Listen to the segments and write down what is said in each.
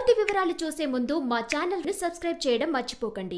పూర్తి వివరాలు చూసే ముందు మా ఛానల్ ని సబ్స్క్రైబ్ చేయడం మర్చిపోకండి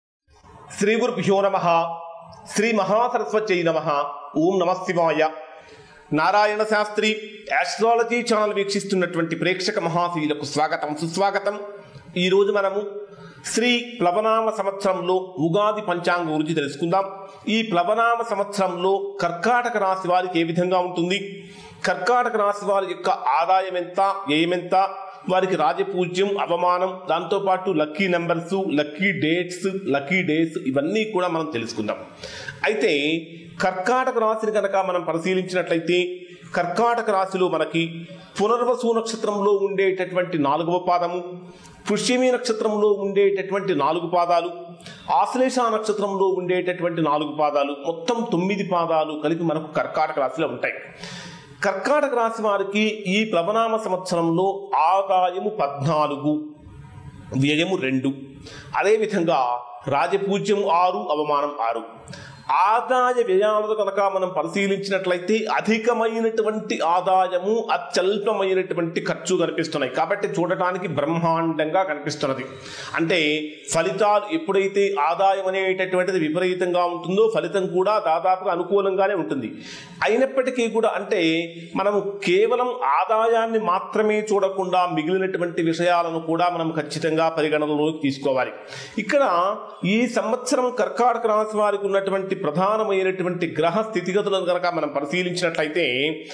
శ్రీ గురుభ్యో నమ శ్రీ మహాసరస్వత్యై నమ ఓం నమ శివాయ నారాయణ శాస్త్రి ఆస్ట్రాలజీ ఛానల్ వీక్షిస్తున్నటువంటి ప్రేక్షక మహాశీలకు స్వాగతం సుస్వాగతం ఈరోజు మనము శ్రీ ప్లవనామ సంవత్సరంలో ఉగాది పంచాంగం గురించి తెలుసుకుందాం ఈ ప్లవనామ సంవత్సరంలో కర్కాటక రాశి వారికి ఏ విధంగా ఉంటుంది కర్కాటక రాశి వారి యొక్క ఆదాయం ఎంత వ్యయమెంత వారికి రాజపూజ్యం అవమానం దాంతోపాటు lucky numbers lucky dates lucky days ఇవన్నీ కూడా మనం తెలుసుకుందాం అయితే కర్కాటక రాశిని కనుక మనం పరిశీలించినట్లయితే కర్కాటక రాశిలో మనకి పునర్వసు నక్షత్రంలో ఉండేటటువంటి నాలుగవ పాదము పుష్యమి నక్షత్రంలో ఉండేటటువంటి నాలుగు పాదాలు ఆశ్లేష నక్షత్రంలో ఉండేటటువంటి నాలుగు పాదాలు మొత్తం తొమ్మిది పాదాలు కలిపి మనకు కర్కాటక రాశిలో ఉంటాయి కర్కాటక రాశి వారికి ఈ ప్లవనామ సంవత్సరంలో ఆదాయము పద్నాలుగు వ్యయము రెండు అదేవిధంగా రాజపూజ్యం ఆరు అవమానం ఆరు ఆదాయ వ్యయాలను కనుక మనం పరిశీలించినట్లయితే అధికమైనటువంటి ఆదాయము అత్యల్పమైనటువంటి ఖర్చు కనిపిస్తున్నాయి కాబట్టి చూడటానికి బ్రహ్మాండంగా కనిపిస్తున్నది అంటే ఫలితాలు ఎప్పుడైతే ఆదాయం అనేటటువంటిది విపరీతంగా ఉంటుందో ఫలితం కూడా దాదాపుగా అనుకూలంగానే ఉంటుంది అయినప్పటికీ కూడా అంటే మనము కేవలం ఆదాయాన్ని మాత్రమే చూడకుండా మిగిలినటువంటి విషయాలను కూడా మనం ఖచ్చితంగా పరిగణనలోకి తీసుకోవాలి ఇక్కడ ఈ సంవత్సరం కర్కాటక రాశి వారికి ఉన్నటువంటి ప్రధానమైనటువంటి గ్రహ స్థితిగతులను కనుక మనం పరిశీలించినట్లయితే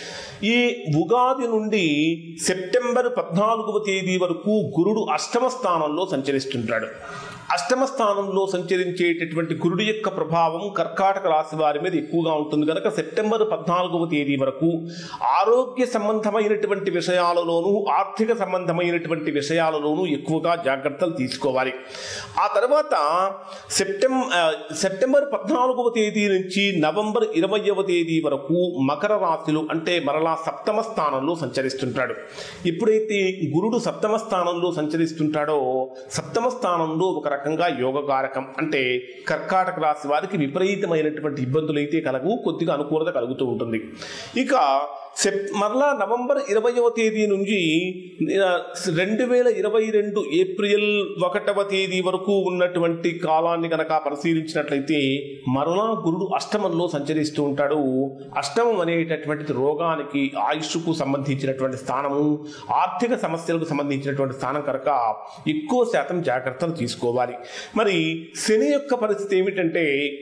ఈ ఉగాది నుండి సెప్టెంబర్ పద్నాలుగవ తేదీ వరకు గురుడు అష్టమ స్థానంలో సంచరిస్తుంటాడు అష్టమ స్థానంలో సంచరించేటటువంటి గురుడు యొక్క ప్రభావం కర్కాటక రాశి వారి మీద ఎక్కువగా ఉంటుంది కనుక సెప్టెంబర్ పద్నాలుగవ తేదీ వరకు ఆరోగ్య సంబంధమైనటువంటి విషయాలలోనూ ఆర్థిక సంబంధమైనటువంటి విషయాలలోనూ ఎక్కువగా జాగ్రత్తలు తీసుకోవాలి ఆ తర్వాత సెప్టెం ఆ, సెప్టెంబర్ పద్నాలుగవ తేదీ నుంచి నవంబర్ ఇరవయవ తేదీ వరకు మకర రాశిలో అంటే మరలా సప్తమ స్థానంలో సంచరిస్తుంటాడు ఎప్పుడైతే గురుడు సప్తమ స్థానంలో సంచరిస్తుంటాడో సప్తమ స్థానంలో ఒక రకంగా యోగకారకం అంటే కర్కాటక రాశి వారికి విపరీతమైనటువంటి ఇబ్బందులు అయితే కలగు కొద్దిగా అనుకూలత కలుగుతూ ఉంటుంది ఇక సెప్ మరలా నవంబర్ ఇరవయవ తేదీ నుంచి ఆ, రెండు వేల ఇరవై రెండు ఏప్రిల్ ఒకటవ తేదీ వరకు ఉన్నటువంటి కాలాన్ని కనుక పరిశీలించినట్లయితే మరలా గురుడు అష్టమంలో సంచరిస్తూ ఉంటాడు అష్టమం అనేటటువంటిది రోగానికి ఆయుష్కు సంబంధించినటువంటి స్థానము ఆర్థిక సమస్యలకు సంబంధించినటువంటి స్థానం కనుక ఎక్కువ శాతం జాగ్రత్తలు తీసుకోవాలి మరి శని యొక్క పరిస్థితి ఏమిటంటే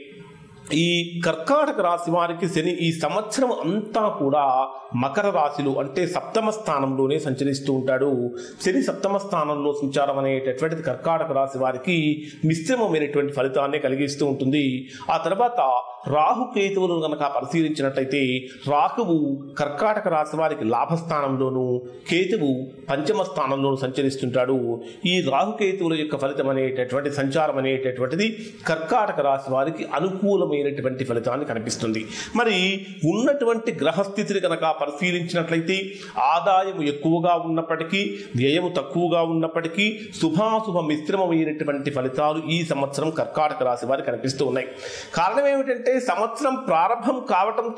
ఈ కర్కాటక రాశి వారికి శని ఈ సంవత్సరం అంతా కూడా మకర రాశిలో అంటే సప్తమ స్థానంలోనే సంచరిస్తూ ఉంటాడు శని సప్తమ స్థానంలో సంచారం అనేటటువంటిది కర్కాటక రాశి వారికి మిశ్రమమైనటువంటి ఫలితాన్ని కలిగిస్తూ ఉంటుంది ఆ తర్వాత రాహుకేతువులను కనుక పరిశీలించినట్లయితే రాహువు కర్కాటక రాశి వారికి లాభస్థానంలోను కేతువు పంచమ స్థానంలోను సంచరిస్తుంటాడు ఈ రాహుకేతువుల యొక్క ఫలితం అనేటటువంటి సంచారం అనేటటువంటిది కర్కాటక రాశి వారికి అనుకూలమైనటువంటి ఫలితాన్ని కనిపిస్తుంది మరి ఉన్నటువంటి గ్రహస్థితిని కనుక పరిశీలించినట్లయితే ఆదాయం ఎక్కువగా ఉన్నప్పటికీ వ్యయము తక్కువగా ఉన్నప్పటికీ శుభాశుభ మిశ్రమమైనటువంటి ఫలితాలు ఈ సంవత్సరం కర్కాటక రాశి వారికి కనిపిస్తూ ఉన్నాయి కారణం ఏమిటంటే సంవత్సరం ప్రారంభం కావటంతో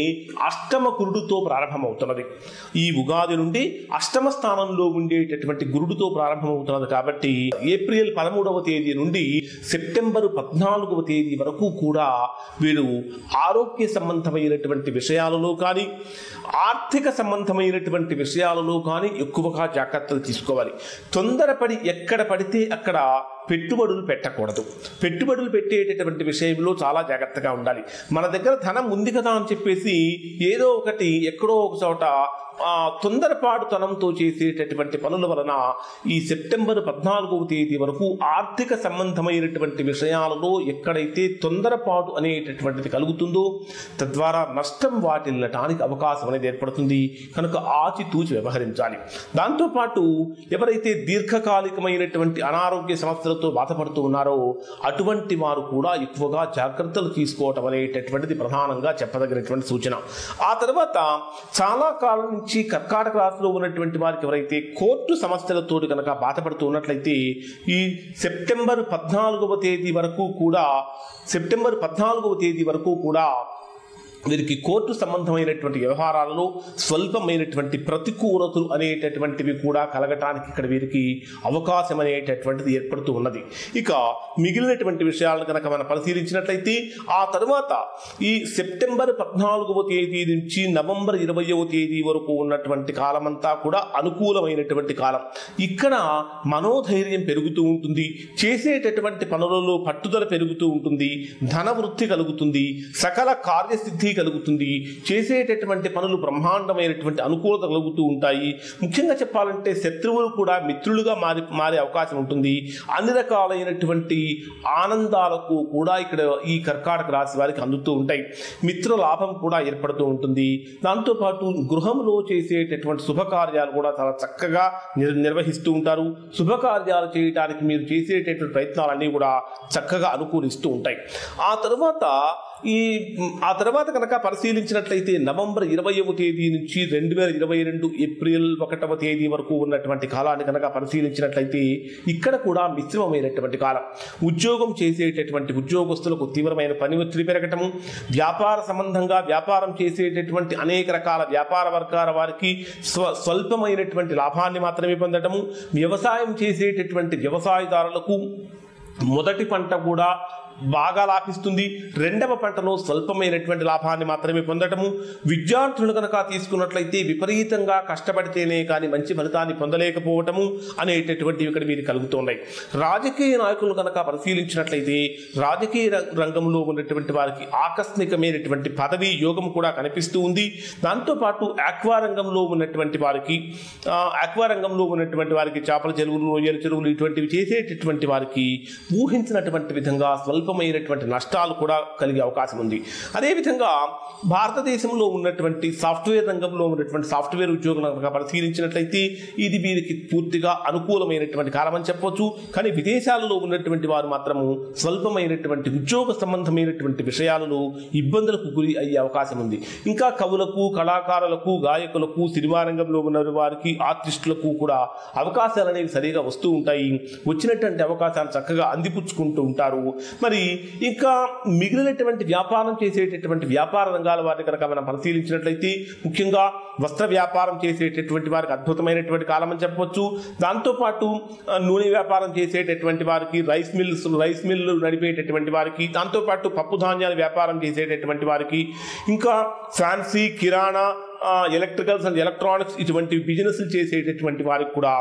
అష్టమ గురుడుతో ప్రారంభమవుతున్నది ఈ ఉగాది నుండి అష్టమ స్థానంలో ఉండేటటువంటి గురుడుతో ప్రారంభమవుతున్నది కాబట్టి ఏప్రిల్ పదమూడవ తేదీ నుండి సెప్టెంబర్ పద్నాలుగవ తేదీ వరకు కూడా వీరు ఆరోగ్య సంబంధమైనటువంటి విషయాలలో కానీ ఆర్థిక సంబంధమైనటువంటి విషయాలలో కానీ ఎక్కువగా జాగ్రత్తలు తీసుకోవాలి తొందరపడి ఎక్కడ పడితే అక్కడ పెట్టుబడులు పెట్టకూడదు పెట్టుబడులు పెట్టేటటువంటి విషయంలో చాలా జాగ్రత్తగా ఉండాలి మన దగ్గర ధనం ఉంది కదా అని చెప్పేసి ఏదో ఒకటి ఎక్కడో ఒక చోట ఆ, తొందరపాటుతనంతో చేసేటటువంటి పనుల వలన ఈ సెప్టెంబర్ పద్నాలుగవ తేదీ వరకు ఆర్థిక సంబంధమైనటువంటి విషయాలలో ఎక్కడైతే తొందరపాటు అనేటటువంటిది కలుగుతుందో తద్వారా నష్టం వాటిల్లటానికి అవకాశం అనేది ఏర్పడుతుంది కనుక ఆచితూచి వ్యవహరించాలి దాంతోపాటు ఎవరైతే దీర్ఘకాలికమైనటువంటి అనారోగ్య సమస్యలతో బాధపడుతూ ఉన్నారో అటువంటి వారు కూడా ఎక్కువగా జాగ్రత్తలు తీసుకోవటం అనేటటువంటిది ప్రధానంగా చెప్పదగినటువంటి సూచన ఆ తర్వాత చాలా కాలం నుంచి కర్కాటక రాశిలో ఉన్నటువంటి వారికి ఎవరైతే కోర్టు సమస్యలతోటి కనుక బాధపడుతూ ఉన్నట్లయితే ఈ సెప్టెంబర్ పద్నాలుగవ తేదీ వరకు కూడా సెప్టెంబర్ పద్నాలుగవ తేదీ వరకు కూడా వీరికి కోర్టు సంబంధమైనటువంటి వ్యవహారాలలో స్వల్పమైనటువంటి ప్రతికూలతలు అనేటటువంటివి కూడా కలగటానికి ఇక్కడ వీరికి అవకాశం అనేటటువంటిది ఏర్పడుతూ ఉన్నది ఇక మిగిలినటువంటి విషయాలను కనుక మనం పరిశీలించినట్లయితే ఆ తరువాత ఈ సెప్టెంబర్ పద్నాలుగవ తేదీ నుంచి నవంబర్ ఇరవయవ తేదీ వరకు ఉన్నటువంటి కాలమంతా కూడా అనుకూలమైనటువంటి కాలం ఇక్కడ మనోధైర్యం పెరుగుతూ ఉంటుంది చేసేటటువంటి పనులలో పట్టుదల పెరుగుతూ ఉంటుంది ధన వృద్ధి కలుగుతుంది సకల కార్యసిద్ధి కలుగుతుంది చేసేటటువంటి పనులు బ్రహ్మాండమైనటువంటి అనుకూలత కలుగుతూ ఉంటాయి ముఖ్యంగా చెప్పాలంటే శత్రువులు కూడా మిత్రులుగా మారి మారే అవకాశం ఉంటుంది అన్ని రకాలైనటువంటి ఆనందాలకు కూడా ఇక్కడ ఈ కర్కాటక రాశి వారికి అందుతూ ఉంటాయి మిత్ర లాభం కూడా ఏర్పడుతూ ఉంటుంది దాంతోపాటు గృహంలో చేసేటటువంటి శుభకార్యాలు కూడా చాలా చక్కగా నిర్ నిర్వహిస్తూ ఉంటారు శుభకార్యాలు చేయడానికి మీరు చేసేటటువంటి ప్రయత్నాలన్నీ కూడా చక్కగా అనుకూలిస్తూ ఉంటాయి ఆ తర్వాత ఈ ఆ తర్వాత కనుక పరిశీలించినట్లయితే నవంబర్ ఇరవైవ తేదీ నుంచి రెండు వేల ఇరవై రెండు ఏప్రిల్ ఒకటవ తేదీ వరకు ఉన్నటువంటి కాలాన్ని కనుక పరిశీలించినట్లయితే ఇక్కడ కూడా మిశ్రమమైనటువంటి కాలం ఉద్యోగం చేసేటటువంటి ఉద్యోగస్తులకు తీవ్రమైన పని ఒత్తిడి పెరగటము వ్యాపార సంబంధంగా వ్యాపారం చేసేటటువంటి అనేక రకాల వ్యాపార వర్గాల వారికి స్వ స్వల్పమైనటువంటి లాభాన్ని మాత్రమే పొందటము వ్యవసాయం చేసేటటువంటి వ్యవసాయదారులకు మొదటి పంట కూడా బాగా లాభిస్తుంది రెండవ పంటలో స్వల్పమైనటువంటి లాభాన్ని మాత్రమే పొందటము విద్యార్థులు కనుక తీసుకున్నట్లయితే విపరీతంగా కష్టపడితేనే కానీ మంచి ఫలితాన్ని పొందలేకపోవటము అనేటటువంటివి ఇక్కడ వీరికి కలుగుతున్నాయి రాజకీయ నాయకులు కనుక పరిశీలించినట్లయితే రాజకీయ ర- రంగంలో ఉన్నటువంటి వారికి ఆకస్మికమైనటువంటి పదవి యోగం కూడా కనిపిస్తూ ఉంది దాంతోపాటు ఆక్వా రంగంలో ఉన్నటువంటి వారికి ఆ, ఆక్వా రంగంలో ఉన్నటువంటి వారికి చేపల చెరువులు రొయ్యల చెరువులు ఇటువంటివి చేసేటటువంటి వారికి ఊహించినటువంటి విధంగా స్వల్పమైనటువంటి నష్టాలు కూడా కలిగే అవకాశం ఉంది అదేవిధంగా భారతదేశంలో ఉన్నటువంటి సాఫ్ట్వేర్ రంగంలో ఉన్నటువంటి సాఫ్ట్వేర్ ఉద్యోగం కనుక పరిశీలించినట్లయితే ఇది వీరికి పూర్తిగా అనుకూలమైనటువంటి కాలం అని చెప్పొచ్చు కానీ విదేశాలలో ఉన్నటువంటి వారు మాత్రము స్వల్పమైనటువంటి ఉద్యోగ సంబంధమైనటువంటి విషయాలలో ఇబ్బందులకు గురి అయ్యే అవకాశం ఉంది ఇంకా కవులకు కళాకారులకు గాయకులకు సినిమా రంగంలో ఉన్న వారికి ఆర్టిస్టులకు కూడా అవకాశాలు అనేవి సరిగా వస్తూ ఉంటాయి వచ్చినటువంటి అవకాశాలు చక్కగా అందిపుచ్చుకుంటూ ఉంటారు మరి ఇంకా మిగిలినటువంటి వ్యాపారం చేసేటటువంటి వ్యాపార రంగాల వారిని కనుక మనం పరిశీలించినట్లయితే ముఖ్యంగా వస్త్ర వ్యాపారం చేసేటటువంటి వారికి అద్భుతమైనటువంటి కాలం అని చెప్పవచ్చు దాంతోపాటు ఆ, నూనె వ్యాపారం చేసేటటువంటి వారికి రైస్ మిల్స్ రైస్ మిల్లు నడిపేటటువంటి వారికి దాంతోపాటు పప్పు ధాన్యాల వ్యాపారం చేసేటటువంటి వారికి ఇంకా ఫ్యాన్సీ కిరాణా ఆ, ఎలక్ట్రికల్స్ అండ్ ఎలక్ట్రానిక్స్ ఇటువంటి బిజినెస్లు చేసేటటువంటి వారికి కూడా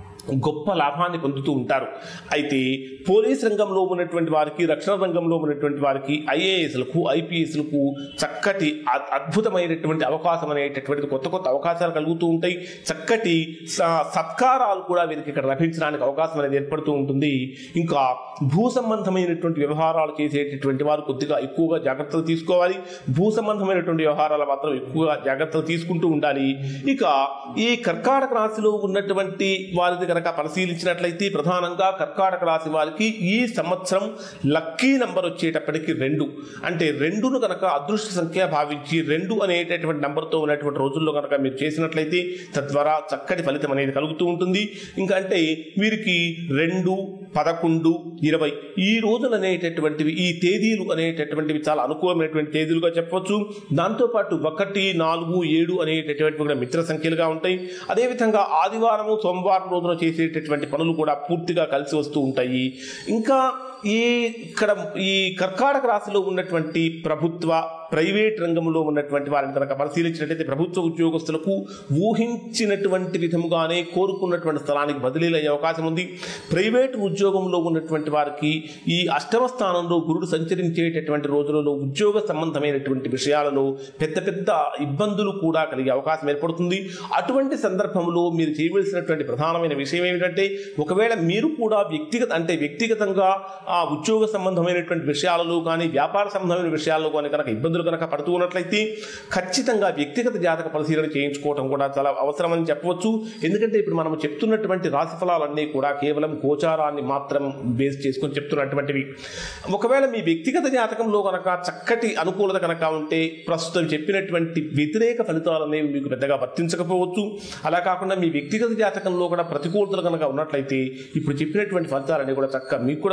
గొప్ప లాభాన్ని పొందుతూ ఉంటారు అయితే పోలీస్ రంగంలో ఉన్నటువంటి వారికి రక్షణ రంగంలో ఉన్నటువంటి వారికి ఐఏఎస్లకు ఐపీఎస్లకు చక్కటి అ- అద్భుతమైనటువంటి అవకాశం అనేటటువంటిది కొత్త కొత్త అవకాశాలు కలుగుతూ ఉంటాయి చక్కటి స- సత్కారాలు కూడా వీరికి ఇక్కడ లభించడానికి అవకాశం అనేది ఏర్పడుతూ ఉంటుంది ఇంకా భూ సంబంధమైనటువంటి వ్యవహారాలు చేసేటటువంటి వారు కొద్దిగా ఎక్కువగా జాగ్రత్తలు తీసుకోవాలి భూ సంబంధమైనటువంటి వ్యవహారాలు మాత్రం ఎక్కువగా జాగ్రత్తలు తీసుకుంటూ ఉండాలి ఇక ఈ కర్కాటక రాశిలో ఉన్నటువంటి వారిది కనుక పరిశీలించినట్లయితే ప్రధానంగా కర్కాటక రాశి వారికి ఈ సంవత్సరం లక్కీ నంబర్ వచ్చేటప్పటికి రెండు అంటే రెండును కనుక అదృష్ట సంఖ్య భావించి రెండు అనేటటువంటి నంబర్తో ఉన్నటువంటి రోజుల్లో కనుక మీరు చేసినట్లయితే తద్వారా చక్కటి ఫలితం అనేది కలుగుతూ ఉంటుంది ఇంకా అంటే వీరికి రెండు పదకొండు ఇరవై ఈ రోజులు అనేటటువంటివి ఈ తేదీలు అనేటటువంటివి చాలా అనుకూలమైనటువంటి తేదీలుగా చెప్పవచ్చు దాంతోపాటు ఒకటి నాలుగు ఏడు అనేటటువంటివి కూడా మిత్ర సంఖ్యలుగా ఉంటాయి అదేవిధంగా ఆదివారము సోమవారం రోజున చేసేటటువంటి పనులు కూడా పూర్తిగా కలిసి వస్తూ ఉంటాయి ఇంకా ఈ ఇక్కడ ఈ కర్కాటక రాశిలో ఉన్నటువంటి ప్రభుత్వ ప్రైవేట్ రంగంలో ఉన్నటువంటి వారిని కనుక పరిశీలించినట్లయితే ప్రభుత్వ ఉద్యోగస్తులకు ఊహించినటువంటి విధముగానే కోరుకున్నటువంటి స్థలానికి బదిలీలు అయ్యే అవకాశం ఉంది ప్రైవేట్ ఉద్యోగంలో ఉన్నటువంటి వారికి ఈ అష్టమ స్థానంలో గురుడు సంచరించేటటువంటి రోజులలో ఉద్యోగ సంబంధమైనటువంటి విషయాలలో పెద్ద పెద్ద ఇబ్బందులు కూడా కలిగే అవకాశం ఏర్పడుతుంది అటువంటి సందర్భంలో మీరు చేయవలసినటువంటి ప్రధానమైన విషయం ఏమిటంటే ఒకవేళ మీరు కూడా వ్యక్తిగత అంటే వ్యక్తిగతంగా ఆ ఉద్యోగ సంబంధమైనటువంటి విషయాలలో కానీ వ్యాపార సంబంధమైన విషయాల్లో కానీ కనుక ఇబ్బందులు కనుక పడుతూ ఉన్నట్లయితే ఖచ్చితంగా వ్యక్తిగత జాతక పరిశీలన చేయించుకోవడం కూడా చాలా అవసరమని చెప్పవచ్చు ఎందుకంటే ఇప్పుడు మనం చెప్తున్నటువంటి రాశి ఫలాలన్నీ కూడా కేవలం గోచారాన్ని మాత్రం బేస్ చేసుకొని చెప్తున్నటువంటివి ఒకవేళ మీ వ్యక్తిగత జాతకంలో కనుక చక్కటి అనుకూలత కనుక ఉంటే ప్రస్తుతం చెప్పినటువంటి వ్యతిరేక ఫలితాలు అనేవి మీకు పెద్దగా వర్తించకపోవచ్చు అలా కాకుండా మీ వ్యక్తిగత జాతకంలో కూడా ప్రతికూలతలు కనుక ఉన్నట్లయితే ఇప్పుడు చెప్పినటువంటి ఫలితాలన్నీ కూడా చక్కగా మీకు కూడా వర్తిస్తాయి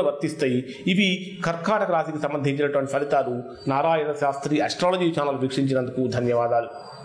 కనిపిస్తాయి ఇవి కర్కాటక రాశికి సంబంధించినటువంటి ఫలితాలు నారాయణ శాస్త్రి అస్ట్రాలజీ ఛానల్ వీక్షించినందుకు ధన్యవాదాలు